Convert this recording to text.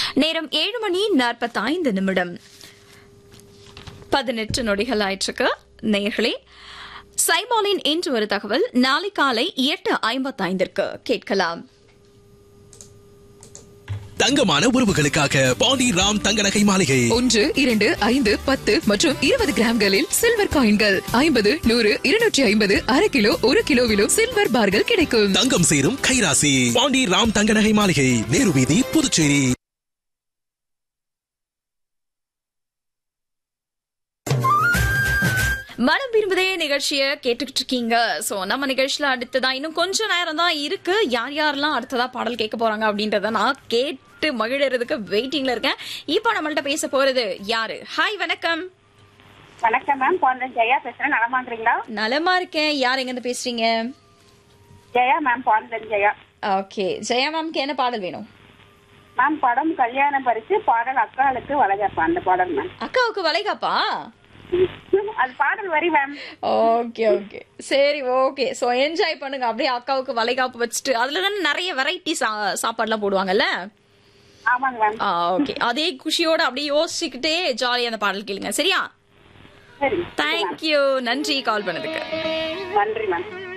நேரம் ஏழு மணி நாற்பத்தைந்து நிமிடம் பதினெட்டு நொடிகள் ஆயிற்றுக்கு நேர்களே சைபாலின் இன்று ஒரு தகவல் நாளை காலை எட்டு ஐம்பத்தைந்திற்கு கேட்கலாம் தங்கமான உறவுகளுக்காக பாண்டி ராம் தங்க நகை மாளிகை ஒன்று இரண்டு ஐந்து பத்து மற்றும் இருபது கிராம்களில் சில்வர் காயின்கள் ஐம்பது நூறு இருநூற்றி ஐம்பது அரை கிலோ ஒரு கிலோவிலும் சில்வர் பார்கள் கிடைக்கும் தங்கம் சேரும் கைராசி பாண்டி ராம் தங்க நகை மாளிகை நேரு வீதி புதுச்சேரி மனம் விரும்புதே நிகழ்ச்சியை கேட்டுக்கிட்டு இருக்கீங்க சோ நம்ம நிகழ்ச்சியில அடுத்ததா இன்னும் கொஞ்ச நேரம் தான் இருக்கு யார் யாரெல்லாம் அடுத்ததா பாடல் கேட்க போறாங்க அப்படின்றத நான் கேட்டு மகிழறதுக்கு வெயிட்டிங்ல இருக்கேன் இப்போ நம்மள்ட்ட பேச போறது யாரு ஹாய் வணக்கம் வணக்கம் மேம் போன்றேன் ஜெயா பேசுறேன் நலமா இருக்கிறீங்களா நலமா இருக்கேன் யார் எங்க இருந்து பேசுறீங்க ஜெயா மேம் போன்றேன் ஜெயா ஓகே ஜெயா மேம்க்கு என்ன பாடல் வேணும் மேம் படம் கல்யாணம் பறிச்சு பாடல் அக்காளுக்கு வளகப்பா அந்த பாடல் மேம் அக்காவுக்கு வளைகாப்பா அது பாடல் வரி மேம் ஓகே ஓகே சரி ஓகே சோ என்ஜாய் பண்ணுங்க அப்படியே அக்காவுக்கு வளைகாப்பு வச்சுட்டு அதுல தானே நிறைய வெரைட்டி சாப்பாடுலாம் போடுவாங்கல்ல ஆமாங்க மேம் ஓகே அதே குஷியோட அப்படியே யோசிச்சுக்கிட்டே ஜாலியா அந்த பாடல் கேளுங்க சரியா சரி தேங்க்யூ நன்றி கால் பண்ணதுக்கு நன்றி மேம்